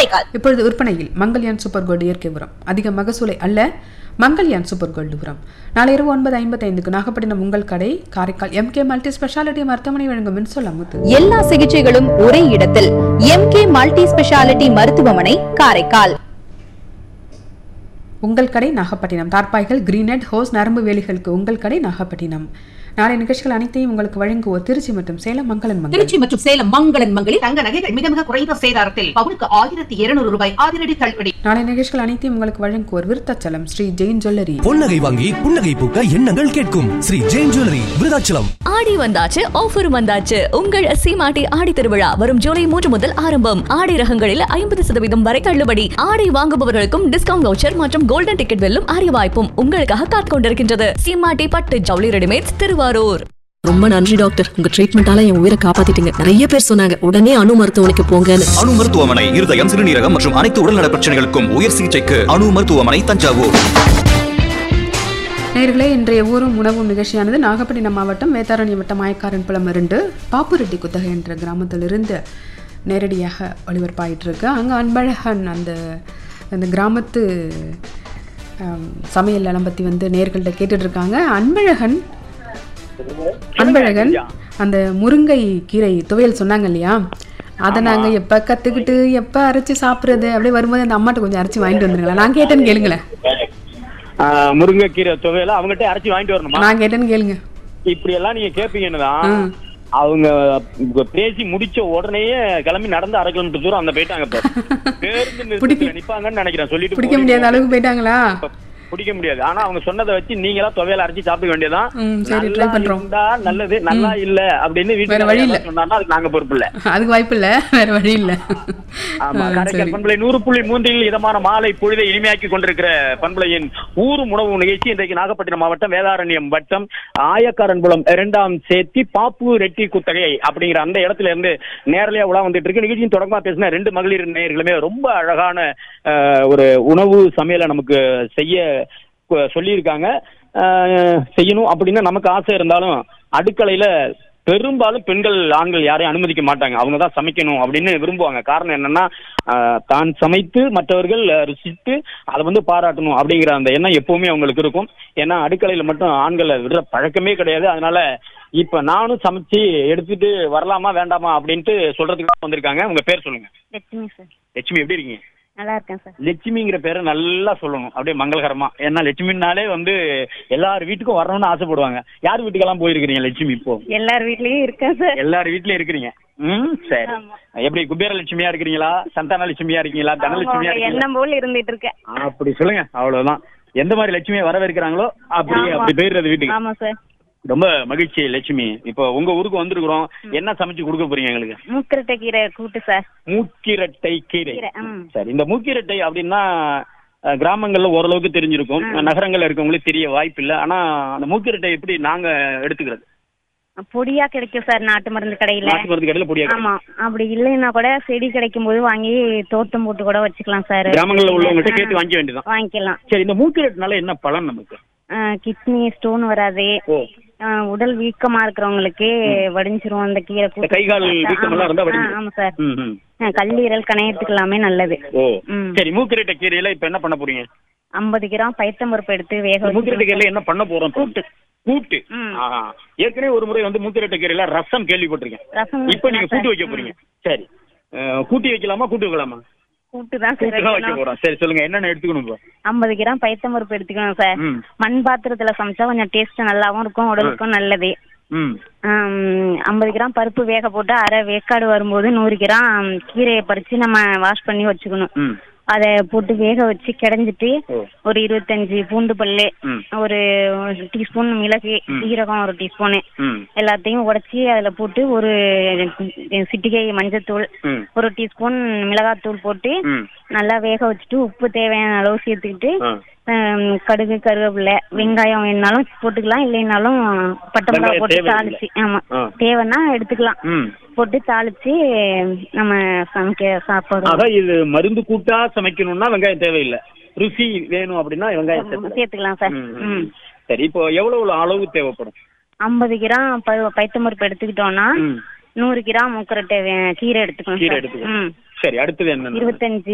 காரைக்கால் இப்பொழுது விற்பனையில் Mangalyaan super gold இயற்கை உரம் அதிக மகசூலை அல்ல மங்கல்யான் சூப்பர் கோல்டு உரம் நாளை இரவு ஒன்பது ஐம்பத்தைந்துக்கு நாகப்பட்டினம் உங்கள் கடை காரைக்கால் எம்கே மல்டி ஸ்பெஷாலிட்டி மருத்துவமனை வழங்கும் மின்சொல் அமுத்து எல்லா சிகிச்சைகளும் ஒரே இடத்தில் எம்கே மல்டி ஸ்பெஷாலிட்டி மருத்துவமனை காரைக்கால் உங்கள் கடை நாகப்பட்டினம் தார்பாய்கள் கிரீனட் ஹோஸ் நரம்பு வேலிகளுக்கு உங்கள் கடை நாகப்பட்டினம் நாளை நிகழ்ச்சிகள் அனைத்தையும் உங்களுக்கு வழங்குவோர் திருச்சி மற்றும் சேலம் மங்களன் மங்கல் திருச்சி மற்றும் சேலம் மங்களன் மங்களில் தங்க நகைகள் மிக மிக குறைந்த சேதாரத்தில் பவுனுக்கு ஆயிரத்தி இருநூறு ரூபாய் அதிரடி தள்ளுபடி நாளை நிகழ்ச்சிகள் அனைத்தையும் உங்களுக்கு வழங்குவோர் விருத்தாச்சலம் ஸ்ரீ ஜெயின் ஜுவல்லரி பொன்னகை வாங்கி புன்னகை பூக்க எண்ணங்கள் கேட்கும் ஸ்ரீ ஜெயின் ஜுவல்லரி விருதாச்சலம் ஆடி வந்தாச்சு ஆஃபர் வந்தாச்சு உங்கள் சீமாட்டி ஆடி திருவிழா வரும் ஜூலை மூன்று முதல் ஆரம்பம் ஆடை ரகங்களில் ஐம்பது சதவீதம் வரை தள்ளுபடி ஆடை வாங்குபவர்களுக்கும் டிஸ்கவுண்ட் வவுச்சர் மற்றும் கோல்டன் டிக்கெட் வெல்லும் அரிய வாய்ப்பும் உங்களுக்காக காத்துக் கொண்டிருக்கின்றது சீமாட்டி பட்டு ஜவுளி ரெடிமேட்ஸ் திருவாரூர் ரொம்ப நன்றி டாக்டர் உங்க ட்ரீட்மெண்டால என் உயிரை காப்பாத்திட்டீங்க நிறைய பேர் சொன்னாங்க உடனே அணு மருத்துவமனைக்கு போங்கன்னு அணு மருத்துவமனை இருதயம் சிறுநீரகம் மற்றும் அனைத்து உடல்நல பிரச்சனைகளுக்கும் உயர் சிகிச்சைக்கு அணு மருத்துவமனை தஞ்சாவூர் நேர்களே இன்றைய ஊரும் உணவும் நிகழ்ச்சியானது நாகப்பட்டினம் மாவட்டம் வேதாரண்யம் வட்டம் ஆயக்காரன் புலம் இரண்டு பாப்புரெட்டி குத்தகை என்ற கிராமத்திலிருந்து நேரடியாக ஒளிபரப்பாயிட்டு இருக்கு அங்கே அன்பழகன் அந்த அந்த கிராமத்து ஆம், சமையல் நலம் பற்றி வந்து நேர்கள்ட்ட கேட்டுட்டு இருக்காங்க அன்பழகன் அன்பழகன் அந்த முருங்கை கீரை துவையல் சொன்னாங்க இல்லையா அதை நாங்கள் எப்போ கற்றுக்கிட்டு எப்போ அரைச்சி சாப்பிட்றது அப்படியே வரும்போது அந்த அம்மாட்ட கொஞ்சம் அரைச்சி வாங்கிட்டு வந்துருங்களேன் நான் கேட்டேன்னு கேளுங்களேன் ஆஹ் முருங்கைக்கீரை துவையில அவங்ககிட்ட அரைச்சி வாங்கிட்டு வரணுமா நான் கேட்டேன்னு கேளுங்க இப்படி எல்லாம் நீங்க கேப்பீங்கன்னு தான் ம். அவங்க பேசி முடிச்ச உடனேயே கிளம்பி நடந்து அரை கிலோமீட்டர் தூரம் அந்த போயிட்டாங்க இப்ப பேருந்து நிறுத்தத்துல நிப்பாங்கன்னு நினைக்கிறேன் சொல்லிட்டு பிடிக்க போய் முடியாத அளவுக்கு போயிட்டாங்களா பிடிக்க முடியாது ஆனா அவங்க சொன்னதை வச்சு நீங்களா துவையல அரைச்சி சாப்பிட வேண்டியதான் ம், சரி, try நல்லா பண்றோம். இருந்தா நல்லது நல்லா இல்ல அப்படின்னு வீட்டுல வழி இல்ல. சொன்னாருன்னா அதுக்கு நாங்க பொறுப்பு இல்ல அதுக்கு வாய்ப்பு இல்ல வேற வழி இல்ல ஆமா ஆ, காரைக்கால் சரி. பண்பலை நூறு புள்ளி மூன்றில் இதமான மாலை பொழுதை இனிமையாக்கி கொண்டிருக்கிற பண்பலையின் ஊரும் உணவு நிகழ்ச்சி இன்றைக்கு நாகப்பட்டினம் மாவட்டம் வேதாரண்யம் வட்டம் ஆயக்காரன்புலம் இரண்டாம் சேர்த்தி பாப்பு ரெட்டி குத்தகை அப்படிங்கிற அந்த இடத்துல இருந்து நேரலையா உலா வந்துட்டு இருக்கு நிகழ்ச்சியின் தொடக்கமா பேசின ரெண்டு மகளிர் நேயர்களுமே ரொம்ப அழகான அஹ், ஒரு உணவு சமையலை நமக்கு செய்ய கு- சொல்லியிருக்காங்க அஹ், செய்யணும் அப்படின்னு நமக்கு ஆசை இருந்தாலும் அடுக்கலையில பெரும்பாலும் பெண்கள் ஆண்கள் யாரையும் அனுமதிக்க மாட்டாங்க அவங்க தான் சமைக்கணும் அப்படின்னு விரும்புவாங்க காரணம் என்னன்னா ஆஹ், தான் சமைத்து மற்றவர்கள் அஹ், ருசித்து அதை வந்து பாராட்டணும் அப்படிங்கிற அந்த எண்ணம் எப்பவுமே அவங்களுக்கு இருக்கும் ஏன்னா அடுக்கலையில மட்டும் ஆண்களை விடுற பழக்கமே கிடையாது அதனால இப்ப நானும் சமைச்சு எடுத்துட்டு வரலாமா வேண்டாமா அப்படின்ட்டு சொல்றதுக்கு வந்திருக்காங்க உங்க பேர் சொல்லுங்க லட்சுமி சார் லட்சுமி எப்படி இருக்கீங்க நல்லா இருக்கேன் சார் லட்சுமிங்கிற பேரை நல்லா சொல்லணும் அப்படியே மங்களகரமா ஏன்னா லட்சுமினாலே வந்து எல்லார் வீட்டுக்கும் வரணும்னு ஆசைப்படுவாங்க யார் வீட்டுக்கெல்லாம் போயிருக்கிறீங்க லட்சுமி இப்போ எல்லார் வீட்லயும் இருக்கேன் சார் எல்லார் வீட்லயும் இருக்கிறீங்க ம் சரி எப்படி குபேர லட்சுமியா இருக்கிறீங்களா சந்தான லட்சுமியா இருக்கீங்களா தனலட்சுமியா உங்க இருக்கீங்களா எண்ணம் போல் இருந்துட்டு இருக்கேன் அப்படி சொல்லுங்க அவ்வளவுதான் எந்த மாதிரி லட்சுமியை வரவேற்கிறாங்களோ அப்படி ஆமா. அப்படி போயிடுறது வீட்டுக்கு ஆமா சார் ரொம்ப மகிழ்ச்சி லட்சுமி இப்போ உங்க ஊருக்கு வந்திருக்கிறோம் என்ன சமைச்சு கொடுக்க போறீங்க எங்களுக்கு மூக்கரட்டை கீரை கூட்டு சார் மூக்கிரட்டை கீரை கீரை ம் சரி இந்த மூக்கிரட்டை அப்படின்னா அஹ், கிராமங்கள்ல ஓரளவுக்கு தெரிஞ்சிருக்கும் நகரங்கள்ல இருக்கவங்களுக்கு தெரிய வாய்ப்பு இல்லை ஆனா அந்த மூக்கிரட்டை எப்படி நாங்க எடுத்துக்கிறது பொடியா கிடைக்கும் சார் நாட்டு மருந்து கடையில நாட்டு மருந்து கடையில பொடியா ஆமா அப்படி இல்லைன்னா கூட செடி கிடைக்கும் போது வாங்கி தோட்டம் போட்டு கூட வச்சுக்கலாம் சார் கிராமங்கள்ல உள்ளவங்ககிட்ட கேட்டு வாங்கிக்க வேண்டியதுதான் வாங்கிக்கலாம் சரி இந்த மூக்கிரட்னால என்ன பலன் நமக்கு கிட்னி ஸ்டோன் வராது ஓ ஆ, உடல் வீக்கமா இருக்கிறவங்களுக்கு வடிஞ்சிரும் அந்த கீரை இந்த கூட்டு கை கால் சாப்பிட்டா. வீக்கம் எல்லாம் இருந்தா ஆமா. வடிஞ்சிரும். ஆ, ஆமா சார் ம், ம். ஆ, கல்லீரல் கணையத்துக்கு எல்லாமே நல்லது ஓ ம். சரி மூக்கிரட்டை கீரையில இப்ப என்ன பண்ண போறீங்க ஐம்பது கிராம் பைத்தம்பருப்பு எடுத்து வேக வச்சு மூக்கிரட்டை கீரையில என்ன பண்ண போறோம் கூட்டு கூட்டு ம். ஆஹா. ஏற்கனவே ஒரு முறை வந்து மூக்கிரட்டை கீரையில ரசம் கேள்விப்பட்டிருக்கேன் ரசம் இப்ப நீங்க வைக்கலாம் கூட்டு சார். வைக்க போறீங்க சரி அஹ், கூட்டி வைக்கலாமா கூட்டு வைக்கலாமா கூட்டு தான் சார் கூட்டு தான் வைக்க வைக்கணும். போறோம் சரி சொல்லுங்க என்னென்ன எடுத்துக்கணும் இப்போ ஐம்பது கிராம் பைத்தம்பருப்பு எடுத்துக்கணும் சார் ம். மண் பாத்திரத்துல சமைச்சா கொஞ்சம் டேஸ்ட் நல்லாவும் இருக்கும் உடலுக்கும் நல்லது ம் ஆம், ஐம்பது கிராம் பருப்பு வேக போட்டு அரை வேக்காடு வரும்போது நூறு கிராம் கீரையை பறிச்சு நம்ம வாஷ் பண்ணி வச்சுக்கணும் ம் அதை போட்டு வேக வச்சு கிடைஞ்சிட்டு ஓ. ஒரு இருபத்தஞ்சு பூண்டு பல்லு ம். ஒரு டீஸ்பூன் மிளகு சீரகம் ஒரு டீஸ்பூனு ம் எல்லாத்தையும் உடைச்சி அதுல போட்டு ஒரு சிட்டிகை மஞ்சத்தூள் ம் ஒரு டீஸ்பூன் மிளகாத்தூள் போட்டு ம் நல்லா வேக வச்சுட்டு உப்பு தேவையான அளவு சேர்த்துக்கிட்டு ஆ. ஆம், கடுகு கருவேப்பிலை வெங்காயம் வேணுனாலும் போட்டுக்கலாம் இல்லைனாலும் பட்டை மிளகா வெங்காயம் போட்டு தேவையில்லை. தாளிச்சு ஆமா ஆ. தேவைன்னா எடுத்துக்கலாம் ம் போட்டு தாளிச்சு நம்ம சமைக்க சாப்பாடு அதான் இது மருந்து கூட்டா சமைக்கணும்னா வெங்காயம் தேவையில்லை ருசி வேணும் அப்படின்னா வெங்காயம் சேர்த்துக்கலாம். சேர்த்துக்கலாம் சார் ம், ம். ம் சரி இப்போ எவ்வளவு அளவு தேவைப்படும் ஐம்பது கிராம் ப- பைத்தம்பருப்பு எடுத்துக்கிட்டோம்னா ம். நூறு கிராம் முக்கரட்டை வே- கீரை எடுத்துக்கணும் கீரை சார். எடுத்துக்கணும் ம் சரி அடுத்தது என்ன இருபத்தஞ்சு